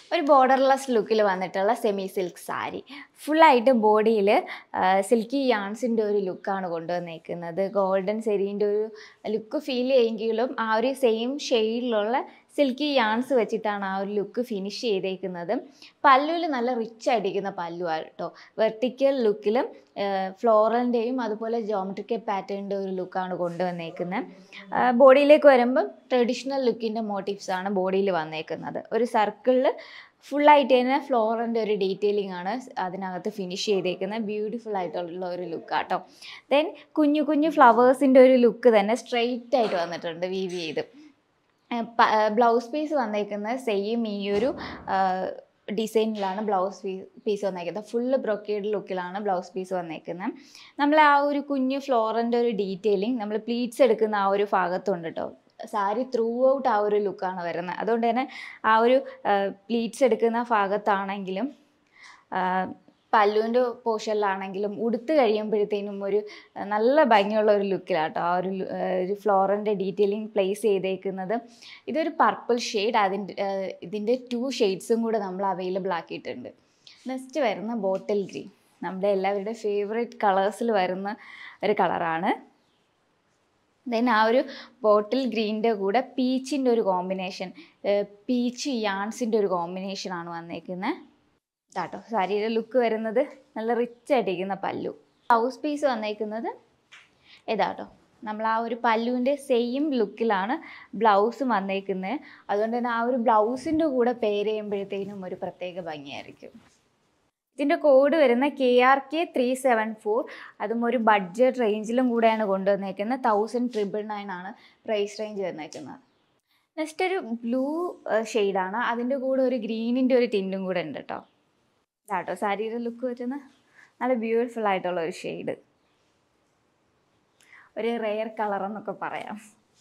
ഒരു ബോർഡർലെസ് ലുക്കിൽ വന്നിട്ടുള്ള സെമി സിൽക്ക് സാരി ഫുള്ളായിട്ട് ബോഡിയിൽ സിൽക്കി യാൺസിൻ്റെ ഒരു ലുക്കാണ് കൊണ്ടുവന്നേക്കുന്നത് ഗോൾഡൻ സെരീൻ്റെ ഒരു ലുക്ക് ഫീൽ ചെയ്യുമെങ്കിലും ആ ഒരു സെയിം ഷെയ്ഡിലുള്ള സിൽക്കി യാൺസ് വെച്ചിട്ടാണ് ആ ഒരു ലുക്ക് ഫിനിഷ് ചെയ്തേക്കുന്നത് പല്ലുവിൽ നല്ല റിച്ച് ആയിട്ടിരിക്കുന്ന പല്ലുവാണ് കേട്ടോ വെർട്ടിക്കൽ ലുക്കിലും ഫ്ലോറലിൻ്റെയും അതുപോലെ ജോമെട്രിക്കൽ പാറ്റേണിൻ്റെ ഒരു ലുക്കാണ് കൊണ്ടുവന്നേക്കുന്നത് ബോഡിയിലേക്ക് വരുമ്പം ട്രഡീഷണൽ ലുക്കിൻ്റെ മോട്ടീവ്സ് ആണ് ബോഡിയിൽ വന്നേക്കുന്നത് ഒരു സർക്കിളിൽ ഫുള്ളായിട്ട് തന്നെ ഫ്ലോറിൻ്റെ ഒരു ഡീറ്റെയിലിംഗ് ആണ് അതിനകത്ത് ഫിനിഷ് ചെയ്തേക്കുന്നത് ബ്യൂട്ടിഫുൾ ആയിട്ടുള്ള ഒരു ലുക്കാട്ടോ ദെൻ കുഞ്ഞു കുഞ്ഞു ഫ്ലവേഴ്സിൻ്റെ ഒരു ലുക്ക് തന്നെ സ്ട്രെയിറ്റ് ആയിട്ട് വന്നിട്ടുണ്ട് വീവ് ചെയ്ത് ബ്ലൗസ് പീസ് വന്നേക്കുന്നത് സെയിം ഈ ഒരു ഡിസൈനിലാണ് ബ്ലൗസ് പീസ് പീസ് വന്നേക്കുന്നത് ഫുള്ള് ബ്രൊക്കേഡ് ലുക്കിലാണ് ബ്ലൗസ് പീസ് വന്നേക്കുന്നത് നമ്മൾ ആ ഒരു കുഞ്ഞു ഫ്ലോറിൻ്റെ ഒരു ഡീറ്റെയിലിംഗ് നമ്മൾ പ്ലീറ്റ്സ് എടുക്കുന്ന ആ ഒരു ഭാഗത്തുണ്ട് കേട്ടോ സാരി ത്രൂ ഔട്ട് ആ ഒരു ലുക്കാണ് വരുന്നത് അതുകൊണ്ട് തന്നെ ആ ഒരു പ്ലീറ്റ്സ് എടുക്കുന്ന ഭാഗത്താണെങ്കിലും പല്ലുവിൻ്റെ പോർഷനിലാണെങ്കിലും ഉടുത്ത് കഴിയുമ്പോഴത്തേനും ഒരു ആ, നല്ല ഭംഗിയുള്ള ഒരു ലുക്കിലാട്ടോ ആ ഒരു ലു- ആ, ഒരു ഫ്ലോറിൻ്റെ ഡീറ്റെയിലിംഗ് പ്ലേസ് ചെയ്തേക്കുന്നത് ഇതൊരു പർപ്പിൾ ഷെയ്ഡ് അതിൻ്റെ ആ, ഇതിൻ്റെ ടു ഷെയ്ഡ്സും കൂടെ നമ്മൾ അവൈലബിൾ ആക്കിയിട്ടുണ്ട് നെക്സ്റ്റ് വരുന്ന ബോട്ടിൽ ഗ്രീൻ നമ്മുടെ എല്ലാവരുടെ ഫേവറേറ്റ് കളേഴ്സിൽ വരുന്ന ഒരു കളറാണ് ദെൻ ആ ഒരു ബോട്ടിൽ ഗ്രീനിൻ്റെ കൂടെ പീച്ചിൻ്റെ ഒരു കോമ്പിനേഷൻ പീച്ച് യാൺസിൻ്റെ ഒരു കോമ്പിനേഷനാണ് വന്നേക്കുന്നത് ഇതാട്ടോ സാരിയുടെ ലുക്ക് വരുന്നത് നല്ല റിച്ച് ആയിട്ടിരിക്കുന്ന പല്ലു ഹൗസ് പീസ് വന്നേക്കുന്നത് ഇതാട്ടോ നമ്മൾ ആ ഒരു പല്ലുവിൻ്റെ സെയിം ലുക്കിലാണ് ബ്ലൗസ് വന്നേക്കുന്നത് അതുകൊണ്ട് തന്നെ ആ ഒരു ബ്ലൗസിൻ്റെ കൂടെ പെയർ ചെയ്യുമ്പോഴത്തേനും ഒരു പ്രത്യേക ഭംഗിയായിരിക്കും ഇതിൻ്റെ കോഡ് വരുന്ന K R K three seven four അതും ഒരു ബഡ്ജറ്റ് റേഞ്ചിലും കൂടെയാണ് കൊണ്ടുവന്നേക്കുന്നത് തൗസൻഡ് ട്രിപ്പിൾ നയൻ ആണ് പ്രൈസ് റേഞ്ച് വന്നേക്കുന്നത് നെക്സ്റ്റ് ഒരു ബ്ലൂ ഷെയ്ഡാണ് അതിൻ്റെ കൂടെ ഒരു ഗ്രീനിൻ്റെ ഒരു ടിൻറ്റും കൂടെ ഉണ്ട് കേട്ടോ ഇതാട്ടോ സാരിയുടെ ലുക്ക് വരുന്ന നല്ല ബ്യൂട്ടിഫുൾ ആയിട്ടുള്ള ഒരു ഷെയ്ഡ് ഒരു റെയർ കളർ എന്നൊക്കെ പറയാം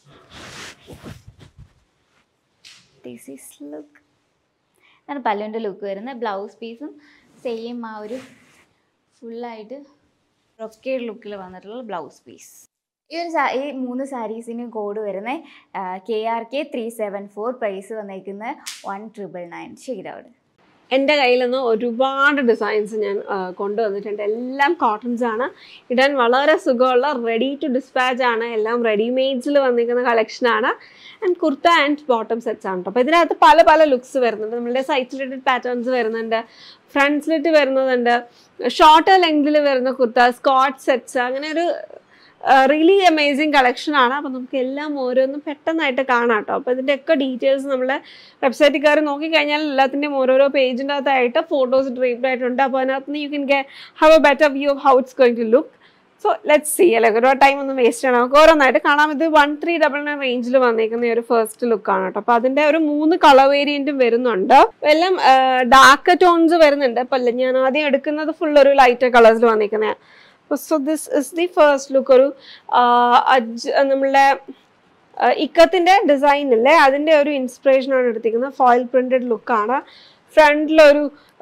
ദിസ് ഈസ് ലുക്ക് ഇതാണ് പല്ലുവിൻ്റെ ലുക്ക് വരുന്നത് ബ്ലൗസ് പീസും സെയിം ആ ഒരു ഫുള്ളായിട്ട് റൊക്കേഡ് ലുക്കിൽ വന്നിട്ടുള്ള ബ്ലൗസ് പീസ് ഈ ഒരു സാ ഈ മൂന്ന് സാരീസിന് കോഡ് വരുന്നത് K R K three seven four price വന്നേക്കുന്നത് വൺ ട്രിപ്പിൾ നയൻ ശരിയാവിടെ എൻ്റെ കയ്യിൽ നിന്ന് ഒരുപാട് ഡിസൈൻസ് ഞാൻ ആ, കൊണ്ടുവന്നിട്ടുണ്ട് എല്ലാം കോട്ടൺസ് ആണ് ഇടാൻ വളരെ സുഖമുള്ള റെഡി ടു ഡിസ്പാച്ച് ആണ് എല്ലാം റെഡിമെയ്ഡ്സിൽ വന്നിരിക്കുന്ന കളക്ഷനാണ് and kurta and bottom sets ആണ് കേട്ടോ അപ്പോൾ ഇതിനകത്ത് പല പല ലുക്സ് വരുന്നുണ്ട് നമ്മളുടെ സൈഡ് സ്ലിറ്റഡ് പാറ്റേൺസ് വരുന്നുണ്ട് ഫ്രണ്ട് സ്ലിറ്റ് വരുന്നതുണ്ട് ഷോർട്ട് ലെങ്തിൽ വരുന്ന കുർത്ത സ്കോട്ട് സെറ്റ്സ് അങ്ങനെ ഒരു റിയലി അമേസിങ് കളക്ഷൻ ആണ് അപ്പോൾ നമുക്ക് എല്ലാം ഓരോന്നും പെട്ടെന്നായിട്ട് കാണാം കേട്ടോ അപ്പോൾ ഇതിൻ്റെയൊക്കെ ഡീറ്റെയിൽസ് നമ്മളെ വെബ്സൈറ്റിൽ കയറി നോക്കിക്കഴിഞ്ഞാൽ എല്ലാത്തിൻ്റെയും ഓരോരോ പേജിൻ്റെ അകത്തായിട്ട് ഫോട്ടോസ് ഡ്രീപ്ഡ് ആയിട്ടുണ്ട് അപ്പോൾ അതിനകത്ത് നിന്ന് you can get have a better view of how it's going to look so let's see അല്ലെ ഒരുപാട് ടൈം ഒന്നും വേസ്റ്റ് ചെയ്യണം നമുക്ക് ഓരോന്നായിട്ട് കാണാം ഇത് വൺ ത്രീ ഡബിൾ നയൻ റേഞ്ചിൽ വന്നേക്കുന്ന ഈ ഒരു ഫസ്റ്റ് ലുക്കാണ് കേട്ടോ അപ്പോൾ അതിൻ്റെ ഒരു മൂന്ന് കളർ വേരിയൻറ്റും വരുന്നുണ്ട് എല്ലാം ഡാർക്ക് ടോൺസ് വരുന്നുണ്ട് അപ്പം ഞാൻ ആദ്യം എടുക്കുന്നത് ഫുൾ ഒരു ലൈറ്റ് കളേഴ്സിൽ വന്നേക്കുന്നതാണ് so this is the first look ഒരു അജ് നമ്മളുടെ ഇക്കത്തിന്റെ ഡിസൈൻ ഇല്ലേ അതിന്റെ ഒരു ഇൻസ്പിറേഷൻ ആണ് എടുത്തിരിക്കുന്നത് ഫോയിൽ പ്രിന്റഡ് ലുക്കാണ് ഫ്രണ്ടിലൊരു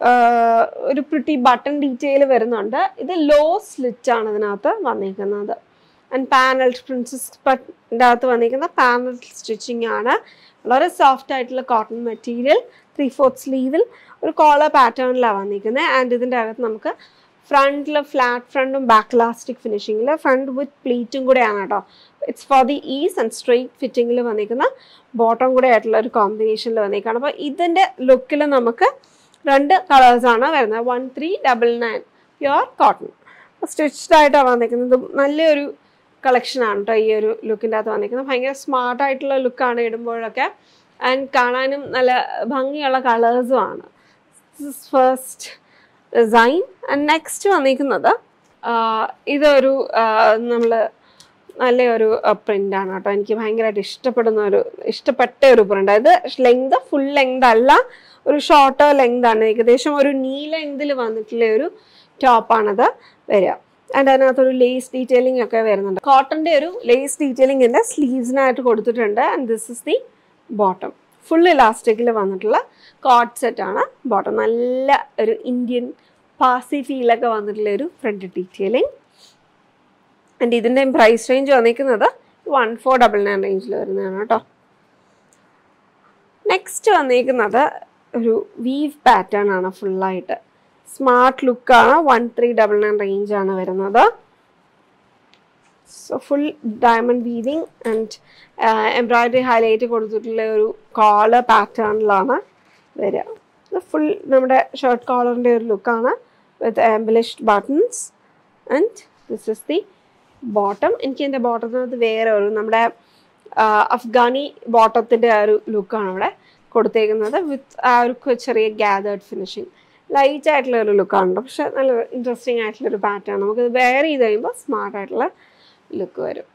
ഒരു പ്രിട്ടി ബട്ടൺ ഡീറ്റെയിൽ വരുന്നുണ്ട് ഇത് ലോ സ്ലിറ്റ് ആണ് ഇതിനകത്ത് വന്നിരിക്കുന്നത് ആൻഡ് പാനൽ പ്രിൻസസ് പട്ടിൻ്റെ അകത്ത് വന്നിരിക്കുന്ന പാനൽ സ്റ്റിച്ചിങ് ആണ് വളരെ സോഫ്റ്റ് ആയിട്ടുള്ള കോട്ടൺ മെറ്റീരിയൽ ത്രീ ഫോർത്ത് സ്ലീവിൽ ഒരു കോളർ പാറ്റേണിലാണ് വന്നിരിക്കുന്നത് ആൻഡ് ഇതിൻ്റെ അകത്ത് നമുക്ക് ഫ്രണ്ടിൽ ഫ്ലാറ്റ് ഫ്രണ്ടും ബാക്ക് ലാസ്റ്റിക് ഫിനിഷിങ്ങിൽ ഫ്രണ്ട് വിത്ത് പ്ലീറ്റും കൂടെയാണ് കേട്ടോ it's for the ease and straight ഫിറ്റിങ്ങിൽ വന്നിരിക്കുന്ന ബോട്ടം കൂടെ ആയിട്ടുള്ള ഒരു കോമ്പിനേഷനിൽ വന്നിരിക്കുകയാണ് അപ്പോൾ ഇതിൻ്റെ ലുക്കിൽ നമുക്ക് രണ്ട് കളേഴ്സാണ് വരുന്നത് one three double nine pure cotton stitched ആയിട്ടാണ് വന്നിരിക്കുന്നത് നല്ലൊരു കളക്ഷനാണ് കേട്ടോ ഈ ഒരു ലുക്കിൻ്റെ അകത്ത് വന്നിരിക്കുന്നത് ഭയങ്കര സ്മാർട്ട് ആയിട്ടുള്ള ലുക്കാണ് ഇടുമ്പോഴൊക്കെ ആൻഡ് കാണാനും നല്ല ഭംഗിയുള്ള കളേഴ്സും ആണ് ഫസ്റ്റ് ഡിസൈൻ ആൻഡ് നെക്സ്റ്റ് വന്നിരിക്കുന്നത് ആഹ് ഇതൊരു നമ്മൾ നല്ലൊരു പ്രിൻ്റ് ആണ് കേട്ടോ എനിക്ക് ഭയങ്കരമായിട്ട് ഇഷ്ടപ്പെടുന്ന ഒരു ഇഷ്ടപ്പെട്ട ഒരു പ്രിൻ്റ് അതായത് ലെങ്ത് ഫുൾ ലെങ്ത് അല്ല ഒരു ഷോർട്ട് ലെങ്ത് ആണ് ഏകദേശം ഒരു നീ ലെങ്തിൽ വന്നിട്ടുള്ള ഒരു ടോപ്പാണത് വരിക ആൻഡ് അതിനകത്തൊരു ലേസ് ഡീറ്റെയിലിംഗ് ഒക്കെ വരുന്നുണ്ട് കോട്ടൻ്റെ ഒരു ലേസ് ഡീറ്റെയിലിംഗിൻ്റെ സ്ലീവ്സിനായിട്ട് കൊടുത്തിട്ടുണ്ട് and this is the bottom full ഇലാസ്റ്റിക്കിൽ വന്നിട്ടുള്ള കോട്ട് സെറ്റാണ് ബോട്ടം നല്ല ഒരു ഇന്ത്യൻ പാസി ഫീലൊക്കെ വന്നിട്ടുള്ള ഒരു ഫ്രണ്ട് ഡീറ്റെയിലിംഗ് ആൻഡ് ഇതിൻ്റെ പ്രൈസ് റേഞ്ച് വന്നിരിക്കുന്നത് വൺ ഫോർ ഡബിൾ നയൻ റേഞ്ചിൽ വരുന്നതാണ് കേട്ടോ നെക്സ്റ്റ് വന്നിരിക്കുന്നത് ഒരു വീവ് പാറ്റേൺ ആണ് ഫുള്ളായിട്ട് സ്മാർട്ട് ലുക്കാണ് one three double nine range ആണ് വരുന്നത് so full diamond weaving and embroidery highlight കൊടുത്തിട്ടുള്ള ഒരു കോളർ പാറ്റേണിലാണ് വരിക ഇത് ഫുൾ നമ്മുടെ ഷർട്ട് കോളറിൻ്റെ ഒരു ലുക്കാണ് with embellished buttons and this is the bottom എനിക്ക് എൻ്റെ ബോട്ടത്തിനകത്ത് വേറെ ഒരു നമ്മുടെ ആ, അഫ്ഗാനി ബോട്ടത്തിൻ്റെ ആ ഒരു ലുക്കാണ് അവിടെ കൊടുത്തേക്കുന്നത് വിത്ത് ആ ഒരു കു- ചെറിയ ഗ്യാതേർഡ് ഫിനിഷിങ് ലൈറ്റ് ആയിട്ടുള്ള ഒരു ലുക്കാണ് പക്ഷെ നല്ല ഇൻട്രസ്റ്റിംഗ് ആയിട്ടുള്ള ഒരു പാറ്റേൺ നമുക്ക് വെയർ ചെയ്ത് കഴിയുമ്പോൾ സ്മാർട്ട് ആയിട്ടുള്ള ലുക്ക് വരും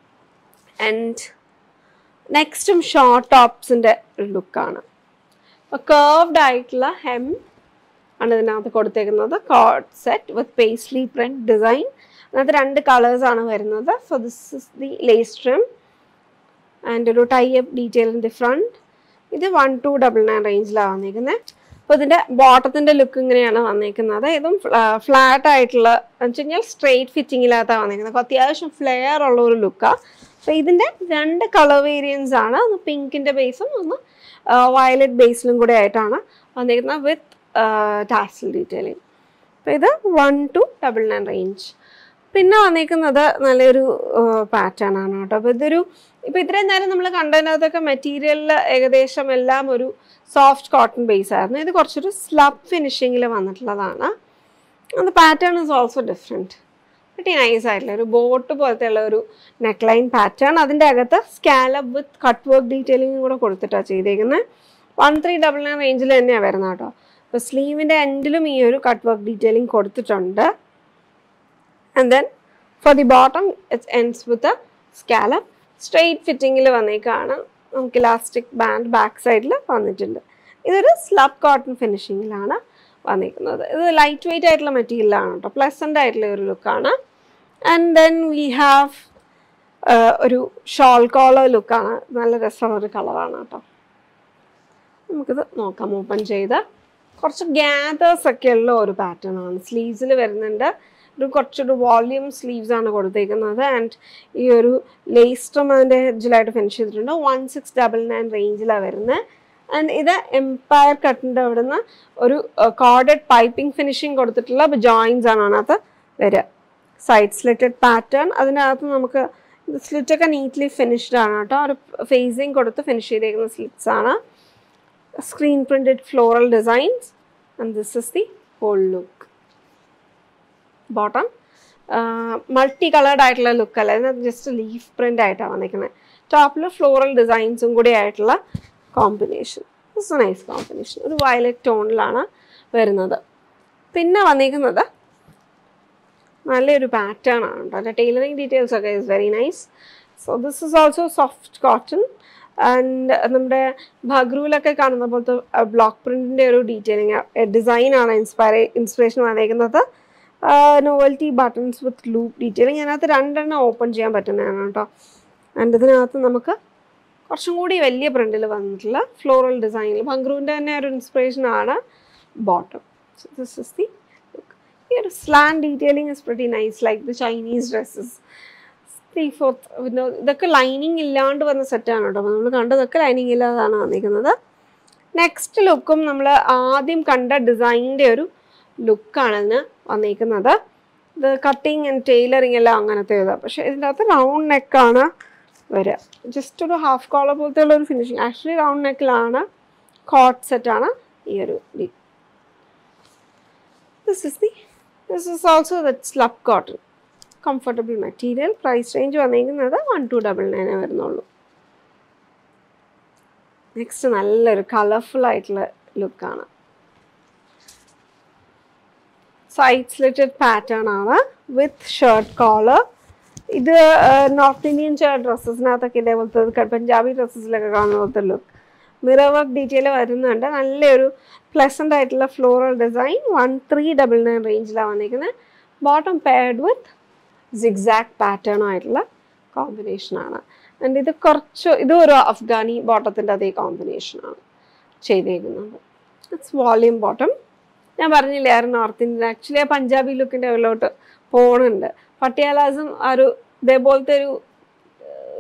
ആൻഡ് നെക്സ്റ്റും ഷോർട്ട് ടോപ്സിൻ്റെ ഒരു ലുക്കാണ് അപ്പോൾ കേർവ്ഡ് ആയിട്ടുള്ള ഹെം ആണ് ഇതിനകത്ത് കൊടുത്തേക്കുന്നത് co-ord set with paisley print design അതിനകത്ത് രണ്ട് കളേഴ്സ് ആണ് വരുന്നത് so this is the lace trim and ഒരു tie up detail in the front ഇത് വൺ ടു ഡബിൾ നയൻ റേഞ്ചിലാണ് വന്നേക്കുന്നത് അപ്പോൾ ഇതിൻ്റെ ബോട്ടത്തിൻ്റെ ലുക്ക് ഇങ്ങനെയാണ് വന്നേക്കുന്നത് ഇതും ഫ്ലാറ്റ് ആയിട്ടുള്ള എന്ന് വെച്ച് കഴിഞ്ഞാൽ സ്ട്രെയിറ്റ് ഫിറ്റിങ്ങിനകത്താണ് വന്നേക്കുന്നത് അപ്പോൾ അത്യാവശ്യം ഫ്ലെയർ ഉള്ള ഒരു ലുക്കാണ് അപ്പോൾ ഇതിൻ്റെ രണ്ട് കളർ വേരിയൻസ് ആണ് ഒന്ന് പിങ്കിൻ്റെ ബേസും ഒന്ന് വയലറ്റ് ബേസിലും കൂടെ ആയിട്ടാണ് വന്നിരിക്കുന്നത് വിത്ത് ടാസിൽ ഡീറ്റെയിലിംഗ് അപ്പോൾ ഇത് one two double nine range പിന്നെ വന്നിരിക്കുന്നത് നല്ലൊരു പാറ്റേൺ ആണ് കേട്ടോ അപ്പോൾ ഇതൊരു ഇപ്പോൾ ഇത്രയും നേരം നമ്മൾ കണ്ടതിനകത്തൊക്കെ മെറ്റീരിയലിൽ ഏകദേശം എല്ലാം ഒരു സോഫ്റ്റ് കോട്ടൺ ബേസ് ആയിരുന്നു ഇത് കുറച്ചൊരു സ്ലബ് ഫിനിഷിങ്ങിൽ വന്നിട്ടുള്ളതാണ് അത് പാറ്റേൺ ഇസ് ഓൾസോ ഡിഫറെൻറ്റ് വെട്ടി നൈസ് ആയിട്ടുള്ള ഒരു ബോട്ട് പോലത്തെ ഉള്ള ഒരു നെക്ക് ലൈൻ പാറ്റേൺ അതിൻ്റെ അകത്ത് scallop with cut work detailing കൂടെ കൊടുത്തിട്ടാണ് ചെയ്തേക്കുന്നത് വൺ ത്രീ ഡബിൾ നയൻ റേഞ്ചിൽ തന്നെയാണ് വരുന്നത് കേട്ടോ അപ്പോൾ സ്ലീവിൻ്റെ എൻഡിലും ഈ ഒരു കട്ട് വർക്ക് ഡീറ്റെയിലിംഗ് കൊടുത്തിട്ടുണ്ട് and then for the bottom it's ends with a scallop straight ഫിറ്റിങ്ങിൽ വന്നേക്കാണ് നമുക്ക് ഇലാസ്റ്റിക് ബാൻഡ് ബാക്ക് സൈഡിൽ വന്നിട്ടുണ്ട് ഇതൊരു സ്ലബ് കോട്ടൺ ഫിനിഷിങ്ങിലാണ് വന്നിരിക്കുന്നത് ഇത് ലൈറ്റ് വെയിറ്റ് ആയിട്ടുള്ള മെറ്റീരിയലാണ് കേട്ടോ പ്ലസൻ്റ് ആയിട്ടുള്ള ഒരു ലുക്കാണ് ആൻഡ് ദെൻ വി ഹാവ് ഒരു ഷോൾ കോളർ ലുക്കാണ് നല്ല രസമുള്ള ഒരു കളറാണ് കേട്ടോ നമുക്കിത് നോക്കാം ഓപ്പൺ ചെയ്ത് കുറച്ച് ഗ്യാദേഴ്സ് ഒക്കെ ഉള്ള ഒരു പാറ്റേൺ ആണ് സ്ലീവ്സിൽ വരുന്നുണ്ട് ഒരു കുറച്ചൊരു വോള്യൂം സ്ലീവ്സ് ആണ് കൊടുത്തേക്കുന്നത് ആൻഡ് ഈ ഒരു ലേസ്റ്ററും അതിൻ്റെ ഹെഡ്ജിലായിട്ട് ഫിനിഷ് ചെയ്തിട്ടുണ്ട് വൺ സിക്സ് ഡബിൾ നയൻ റേഞ്ചിലാണ് വരുന്നത് ആൻഡ് ഇത് എംപയർ കട്ടിൻ്റെ അവിടുന്ന് ഒരു കോർഡഡ് പൈപ്പിംഗ് ഫിനിഷിങ് കൊടുത്തിട്ടുള്ള ജോയിൻസ് ആണ് അതിനകത്ത് വരിക സൈഡ് സ്ലിറ്റഡ് പാറ്റേൺ അതിനകത്ത് നമുക്ക് ഇത് സ്ലിറ്റൊക്കെ നീറ്റ്ലി ഫിനിഷ്ഡ് ആണ് കേട്ടോ ഒരു ഫേസിങ് കൊടുത്ത് ഫിനിഷ് ചെയ്തേക്കുന്ന സ്ലിറ്റ്സ് ആണ് screen printed floral designs and this is the whole look bottom multi coloured ആയിട്ടുള്ള ലുക്ക് അല്ല ഇതിനകത്ത് ജസ്റ്റ് ലീഫ് പ്രിൻ്റ് ആയിട്ടാണ് വന്നിരിക്കുന്നത് ടോപ്പിൽ ഫ്ലോറൽ ഡിസൈൻസും കൂടി ആയിട്ടുള്ള കോമ്പിനേഷൻ ഇറ്റ്സ് നൈസ് കോമ്പിനേഷൻ ഒരു വയലറ്റ് ടോണിലാണ് വരുന്നത് പിന്നെ വന്നിരിക്കുന്നത് നല്ലൊരു പാറ്റേൺ ആണ് കേട്ടോ അതിൻ്റെ ടൈലറിങ് ഡീറ്റെയിൽസ് ഒക്കെ is very nice so this is also soft cotton and നമ്മുടെ ഭഗ്രൂലൊക്കെ കാണുന്ന പോലത്തെ ബ്ലോക്ക് പ്രിൻറ്റിൻ്റെ ഒരു ഡീറ്റെയിലിങ് ഡിസൈനാണ് ഇൻസ്പയർ ഇൻസ്പിറേഷൻ വന്നിരിക്കുന്നത് novelty buttons with loop detailing അതിനകത്ത് രണ്ടെണ്ണം ഓപ്പൺ ചെയ്യാൻ പറ്റുന്നതാണ് കേട്ടോ ആൻഡ് ഇതിനകത്ത് നമുക്ക് കുറച്ചും കൂടി വലിയ പ്രിൻറ്റിൽ വന്നിട്ടുള്ള ഫ്ലോറൽ ഡിസൈനിൽ ഭംഗ്രൂവിൻ്റെ തന്നെ ഒരു ഇൻസ്പിറേഷൻ ആണ് ബോട്ടം ദിസ് ഇസ് ദി ഈ ഒരു slant detailing is pretty nice like the Chinese dresses three fourth പിന്നെ ഇതൊക്കെ ലൈനിങ് ഇല്ലാണ്ട് വന്ന സെറ്റാണ് കേട്ടോ അപ്പോൾ നമ്മൾ കണ്ടതൊക്കെ ലൈനിങ് ഇല്ലാതാണ് വന്നിരിക്കുന്നത് നെക്സ്റ്റ് ലുക്കും നമ്മൾ ആദ്യം കണ്ട ഡിസൈനിൻ്റെ ഒരു ലുക്കാണ് ഇതിന് വന്നിരിക്കുന്നത് ഇത് കട്ടിങ് ആൻഡ് ടൈലറിങ് എല്ലാം അങ്ങനത്തെ ഇതാണ് പക്ഷേ ഇതിൻ്റെ അകത്ത് റൗണ്ട് നെക്കാണ് വരിക ജസ്റ്റ് ഒരു ഹാഫ് കോളർ പോലത്തെ ഉള്ള ഒരു ഫിനിഷിങ് ആക്ച്വലി റൗണ്ട് നെക്കിലാണ് കോട്ട് സെറ്റാണ് ഈ ഒരു this is the this is also that slub cotton comfortable material price range വന്നിരിക്കുന്നത് വൺ ടു ഡബിൾ നയനേ വരുന്നുള്ളൂ നെക്സ്റ്റ് നല്ലൊരു കളർഫുൾ ആയിട്ടുള്ള ലുക്കാണ് സൈഡ് സ്ലിറ്റഡ് പാറ്റേൺ ആണ് വിത്ത് ഷർട്ട് കോളർ ഇത് നോർത്ത് ഇന്ത്യൻ ഡ്രസ്സസിനകത്തൊക്കെ ഇതേപോലത്തെ പഞ്ചാബി ഡ്രസ്സസിലൊക്കെ കാണുന്ന പോലത്തെ ലുക്ക് മിറർ വർക്ക് ഡീറ്റെയിൽ വരുന്നുണ്ട് നല്ലൊരു പ്ലസൻ്റ് ആയിട്ടുള്ള floral design one three double nine റേഞ്ചിലാണ് വന്നിരിക്കുന്നത് ബോട്ടം പെയർഡ് വിത്ത് സിഗ്സാക്ട് പാറ്റേണും ആയിട്ടുള്ള കോമ്പിനേഷനാണ് ആൻഡ് ഇത് കുറച്ച് ഇതും ഒരു അഫ്ഗാനി ബോട്ടത്തിൻ്റെ അതേ കോമ്പിനേഷനാണ് ചെയ്തേക്കുന്നത് ഇറ്റ്സ് വോളിയം ബോട്ടം ഞാൻ പറഞ്ഞില്ലേ ആയിരുന്നു നോർത്ത് ഇന്ത്യൻ ആക്ച്വലി ആ പഞ്ചാബി ലുക്കിൻ്റെ ഉള്ളിലോട്ട് പോണുണ്ട് പട്ടിയാലാസും ആ ഒരു ഇതേപോലത്തെ ഒരു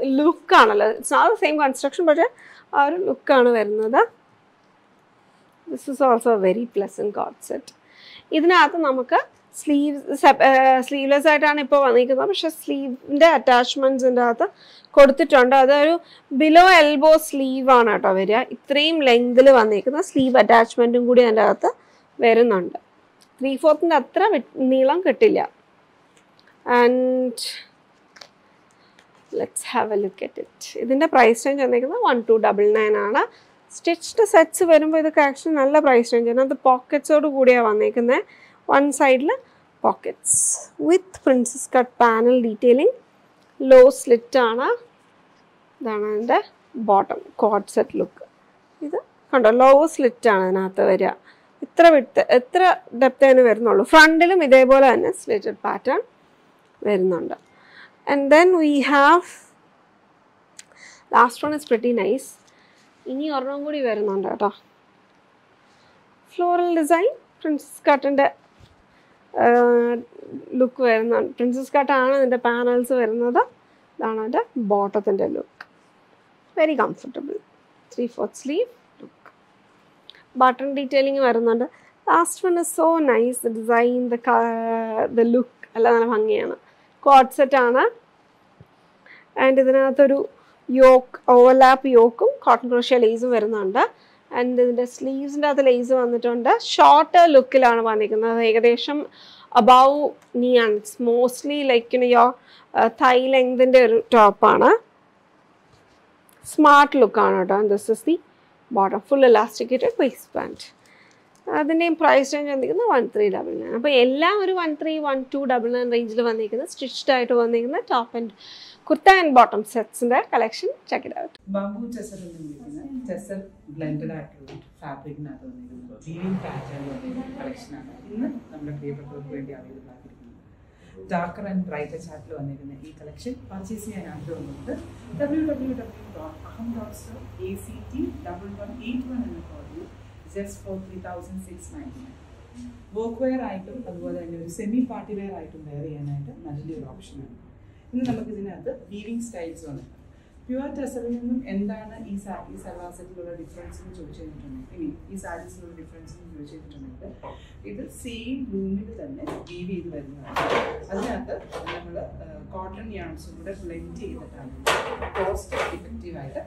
ലുക്കാണല്ലോ ഇറ്റ്സ് നോട്ട് സെയിം കൺസ്ട്രക്ഷൻ പക്ഷേ ആ ഒരു ലുക്കാണ് വരുന്നത് this is also very pleasant coat set ഇതിനകത്ത് നമുക്ക് സ്ലീവ് സ്ലീവ്ലെസ് ആയിട്ടാണ് ഇപ്പോൾ വന്നിരിക്കുന്നത് പക്ഷെ സ്ലീവിൻ്റെ അറ്റാച്ച്മെൻറ്റ്സിൻ്റെ അകത്ത് കൊടുത്തിട്ടുണ്ട് അതൊരു ബിലോ എൽബോ സ്ലീവ് ആണ് കേട്ടോ വരിക ഇത്രയും ലെങ്തിൽ വന്നിരിക്കുന്ന സ്ലീവ് അറ്റാച്ച്മെൻറ്റും കൂടി അതിൻ്റെ അകത്ത് വരുന്നുണ്ട് ത്രീ ഫോർത്തിൻ്റെ അത്ര വി- നീളം കിട്ടില്ല and let's have a look at it ഇതിൻ്റെ പ്രൈസ് റേഞ്ച് വന്നിരിക്കുന്നത് വൺ ടു ഡബിൾ നയൻ ആണ് സ്റ്റിച്ച്ഡ് സെറ്റ്സ് വരുമ്പോൾ ഇതൊക്കെ ആക്ച്വലി നല്ല പ്രൈസ് റേഞ്ച് ആണ് അത് പോക്കറ്റ്സോട് കൂടിയാണ് വന്നേക്കുന്നത് വൺ സൈഡിൽ pockets with princess cut panel detailing low slit ആണ് ഇതാണ് അതിൻ്റെ ബോട്ടം കോഡ് സെറ്റ് ലുക്ക് ഇത് കണ്ടോ ലോ സ്ലിറ്റ് ആണ് അതിനകത്ത് വരിക ഇത്ര വിട്ട് എത്ര ഡെപ്ത് അതിന് വരുന്നുള്ളൂ ഫ്രണ്ടിലും ഇതേപോലെ തന്നെ സ്ലിറ്റഡ് പാറ്റേൺ വരുന്നുണ്ട് and then we have last one is pretty nice ഇനി ഒരെണ്ണം കൂടി വരുന്നുണ്ട് കേട്ടോ ഫ്ലോറൽ ഡിസൈൻ പ്രിൻസസ് കട്ടിൻ്റെ ലുക്ക് വരുന്നുണ്ട് പ്രിൻസസ് കട്ടാണ് ഇതിൻ്റെ പാനൽസ് വരുന്നത് ഇതാണ് അതിൻ്റെ ബോട്ടത്തിൻ്റെ look very comfortable three fourth sleeve look button detailing വരുന്നുണ്ട് last one is so nice the design the the look എല്ലാം നല്ല ഭംഗിയാണ് കോഡ് സെറ്റ് ആണ് ആൻഡ് ഇതിനകത്തൊരു യോക്ക് ഓവർലാപ്പ് യോക്കും കോട്ടൺ ക്രോഷ്യ ലേസും വരുന്നുണ്ട് ആൻഡ് ഇതിൻ്റെ സ്ലീവ്സിൻ്റെ അകത്ത് ലേസ് വന്നിട്ടുണ്ട് ഷോർട്ട് ലുക്കിലാണ് വന്നിരിക്കുന്നത് ഏകദേശം അബവ് നീ ആണ് ഇറ്റ്സ് മോസ്റ്റ്ലി ലൈക്ക് യോ തൈ ലെങ്തിൻ്റെ ഒരു ടോപ്പാണ് സ്മാർട്ട് ലുക്കാണ് കേട്ടോ this is the bottom full elasticated waist pant അതിൻ്റെയും പ്രൈസ് റേഞ്ച് വന്നിരിക്കുന്നത് വൺ ത്രീ ഡബിൾ നയൻ അപ്പോൾ എല്ലാം ഒരു one three one two double nine റേഞ്ചിൽ വന്നിരിക്കുന്നത് സ്റ്റിച്ച്ഡ് ആയിട്ട് വന്നിരിക്കുന്ന top and kurta and bottom സെറ്റ്സിൻ്റെ collection check it out bamboo tussar എന്ന് വിളിക്കുന്ന ടെസർ ബ്ലെൻഡഡ് ആയിട്ടുള്ള ഫാബ്രിക്കിനകത്ത് വന്നിരിക്കുന്നത് വീവിംഗ് പാറ്റേൺ വന്നിരിക്കുന്ന കളക്ഷനാണ് ഇന്ന് നമ്മുടെ പ്രിയപ്പെട്ടവർക്ക് വേണ്ടി അവൈലബിൾ ആക്കിയിരിക്കുന്നത് ഡാർക്കർ ആൻഡ് ബ്രൈറ്റർ ചാർട്ടിൽ വന്നിരിക്കുന്ന ഈ കളക്ഷൻ പർച്ചേസ് ചെയ്യാൻ ആഗ്രഹമുണ്ട് W W W dot Aham dot store A C T double one eight one എന്ന കോഡിൽ just four three thousand six ninety nine work wear ആയിട്ടും അതുപോലെ തന്നെ ഒരു സെമി പാർട്ടി വെയർ ആയിട്ടും വെയർ ചെയ്യാനായിട്ട് നല്ലൊരു ഓപ്ഷനാണ് ഇന്ന് നമുക്ക് ഇതിനകത്ത് വീവിംഗ് സ്റ്റൈൽസ് വന്നിട്ടുണ്ട് പ്യുവർ ടെസറിൽ നിന്നും എന്താണ് ഈ സാ ഈ സൽവാർ സെറ്റിലുള്ള ഡിഫറൻസ് എന്ന് ചോദിച്ചു കഴിഞ്ഞിട്ടുണ്ടെങ്കിൽ ഐ മീൻ ഈ സാരീസിലുള്ള ഡിഫറൻസ് എന്ന് ചോദിച്ചു കഴിഞ്ഞിട്ടുണ്ടെങ്കിൽ ഇത് സെയിം ലൂമിൽ തന്നെ വീവ് ചെയ്ത് വരുന്നതാണ് അതിനകത്ത് നമ്മൾ കോട്ടൺ യാൺസും കൂടെ ബ്ലെൻഡ് ചെയ്തിട്ടാണ് കോസ്റ്റ് എഫക്റ്റീവായിട്ട്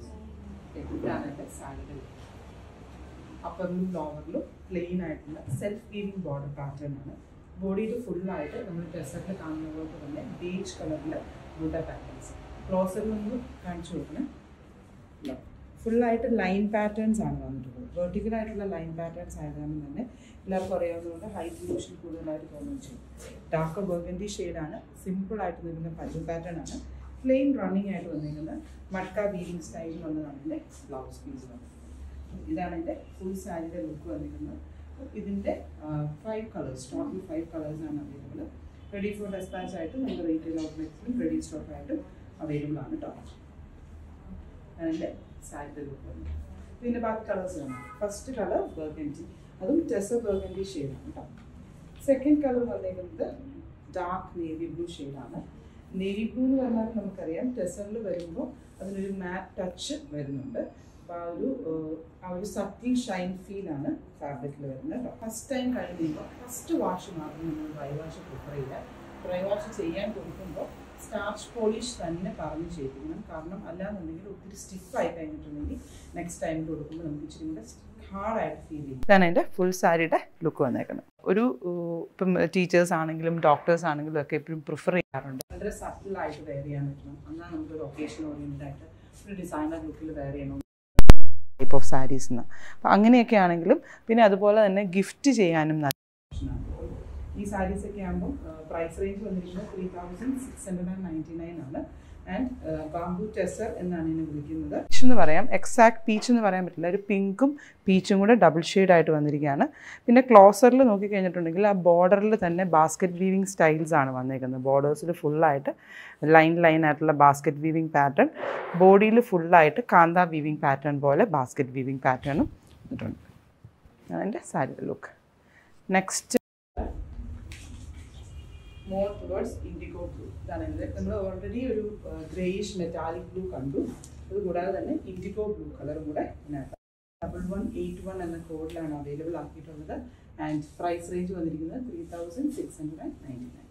ഇതാണ് എൻ്റെ സാരികൾ അപ്പറിലും ലോവറിലും പ്ലെയിൻ ആയിട്ടുള്ള സെൽഫ് ഗീവിംഗ് ബോർഡർ പാറ്റേൺ ആണ് ബോഡിയിൽ ഫുള്ളായിട്ട് നമ്മൾ ഡെസർട്ടിൽ കാണുന്ന പോലെ തന്നെ ബീച്ച് കളറിൽ ബുഡ പാറ്റേൺസ് ക്ലോസറിൽ നിന്ന് കാണിച്ചു കൊടുക്കണം ഫുള്ളായിട്ട് ലൈൻ പാറ്റേൺസ് ആണ് വന്നിട്ടുള്ളത് വെർട്ടിക്കൽ ആയിട്ടുള്ള ലൈൻ പാറ്റേൺസ് ആയതുകൊണ്ട് തന്നെ എല്ലാവർക്കും അറിയാവുന്നതുകൊണ്ട് ഹൈറ്റ് ഇലൂഷൻ കൂടുതലായിട്ട് തോന്നുകയും ചെയ്യും ഡാർക്ക് ബർഗൻഡി ഷെയ്ഡാണ് സിമ്പിൾ ആയിട്ട് നിൽക്കുന്ന പല്ലു പാറ്റേൺ ആണ് പ്ലെയിൻ റണ്ണിങ് ആയിട്ട് വന്നിരിക്കുന്നത് മഡ്ക വീവിംഗ് സ്റ്റൈലിൽ വന്നതാണ് എൻ്റെ ബ്ലൗസ് പീസ് വന്നത് ഇതാണ് എൻ്റെ ഫുൾ സാരിയുടെ ലുക്ക് വന്നിരിക്കുന്നത് ഇതിൻ്റെ five colours total five colours ആണ് അവൈലബിൾ റെഡി ഫോർ ഡെസ്പാച്ച് ആയിട്ട് നമ്മുടെ റീറ്റെയിൽ ഔട്ട്ലെറ്റ്സിലും റെഡി സ്റ്റോക്ക് ആയിട്ടും അവൈലബിൾ ആണ് കേട്ടോ അതിൻ്റെ സാരിയുടെ ലുക്ക് വന്നത് ഇതിൻ്റെ ബാക്കി കളേഴ്സ് ആണ് ഫസ്റ്റ് കളർ ബർഗൻറ്റി അതും ടെസർ ബർഗൻറ്റി ഷെയ്ഡാണ് കേട്ടോ സെക്കൻഡ് കളർ വന്നിരിക്കുന്നത് ഡാർക്ക് നേവി ബ്ലൂ ഷെയ്ഡാണ് നേവി ബ്ലൂ എന്ന് പറഞ്ഞാൽ നമുക്കറിയാം ടെസറിൽ വരുമ്പോൾ അതിനൊരു മാറ്റ് ടച്ച് വരുന്നുണ്ട് അപ്പോൾ ആ ഒരു ഏഹ്, ആ ഒരു സട്ടിൽ ഷൈൻ ഫീലാണ് ഫാബ്രിക്കിൽ വരുന്നത് കേട്ടോ ഫസ്റ്റ് ടൈം കഴിയുമ്പോൾ ഫസ്റ്റ് വാഷ് മാത്രം നമ്മൾ ഡ്രൈ വാഷ് പ്രിഫർ ചെയ്യുക ഡ്രൈ വാഷ് ചെയ്യാൻ കൊടുക്കുമ്പോൾ സ്റ്റാർച്ച് പോളിഷ് തന്നെ പറഞ്ഞ് ചെയ്യിപ്പിക്കണം കാരണം അല്ലാന്നുണ്ടെങ്കിൽ ഒത്തിരി സ്റ്റിഫായി കഴിഞ്ഞിട്ടുണ്ടെങ്കിൽ നെക്സ്റ്റ് ടൈം കൊടുക്കുമ്പോൾ നമുക്ക് ഇച്ചിരി കൂടെ ഹാർഡായിട്ട് ഫീൽ ചെയ്യും ഇതാണ് എൻ്റെ ഫുൾ സാരിയുടെ ലുക്ക് വന്നേക്കുന്നത് ഒരു ഏഹ്, ഇപ്പം ടീച്ചേഴ്സ് ആണെങ്കിലും ഡോക്ടേഴ്സ് ആണെങ്കിലും ഒക്കെ എപ്പോഴും പ്രിഫർ ചെയ്യാറുണ്ട് വളരെ സട്ടിലായിട്ട് വെയർ ചെയ്യാൻ പറ്റണം എന്നാൽ നമുക്കൊരു ഒക്കേഷൻ ഓറിയൻറ്റഡ് ആയിട്ട് ഒരു ഡിസൈനർ ലുക്കിൽ വെയർ ചെയ്യണം ടൈപ്പ് ഓഫ് സാരീസ് എന്ന് അപ്പം അങ്ങനെയൊക്കെ ആണെങ്കിലും പിന്നെ അതുപോലെ തന്നെ ഗിഫ്റ്റ് ചെയ്യാനും നല്ല ഓപ്ഷനാണ് ഈ സാരീസ് ഒക്കെ ആകുമ്പോൾ പ്രൈസ് റേഞ്ച് വന്നിരിക്കുന്നത് three thousand six hundred and ninety nine ആണ് ആൻഡ് ബാംബു ടെസർ എന്നാണ് ഇതിനെ വിളിക്കുന്നത് പീച്ച് എന്ന് പറയാം എക്സാക്ട് പീച്ച് എന്ന് പറയാൻ പറ്റില്ല ഒരു പിങ്കും പീച്ചും കൂടെ ഡബിൾ ആയിട്ട് വന്നിരിക്കുകയാണ് പിന്നെ ക്ലോസറിൽ നോക്കിക്കഴിഞ്ഞിട്ടുണ്ടെങ്കിൽ ആ ബോർഡറിൽ തന്നെ ബാസ്ക്കറ്റ് വീവിങ് സ്റ്റൈൽസ് ആണ് വന്നേക്കുന്നത് ബോർഡേഴ്സിൽ ഫുള്ളായിട്ട് ലൈൻ ലൈൻ ആയിട്ടുള്ള ബാസ്ക്കറ്റ് വീവിങ് പാറ്റേൺ ബോഡിയിൽ ഫുള്ളായിട്ട് കാന്ത വീവിങ് പാറ്റേൺ പോലെ ബാസ്ക്കറ്റ് വീവിങ് പാറ്റേണും വന്നിട്ടുണ്ട് അതിൻ്റെ sari look next more towards indigo blue ഇതാണ് ഇത് നമ്മൾ ഓൾറെഡി ഒരു ഗ്രേയിഷ് മെറ്റാലിക് ബ്ലൂ കണ്ടു അതുകൂടാതെ തന്നെ ഇൻഡിഗോ ബ്ലൂ കളറും കൂടെ ഇതിനകത്ത് ഡബിൾ വൺ എയ്റ്റ് വൺ എന്ന കോഡിലാണ് അവൈലബിൾ ആക്കിയിട്ടുള്ളത് ആൻഡ് പ്രൈസ് റേഞ്ച് വന്നിരിക്കുന്നത് three thousand six hundred and ninety nine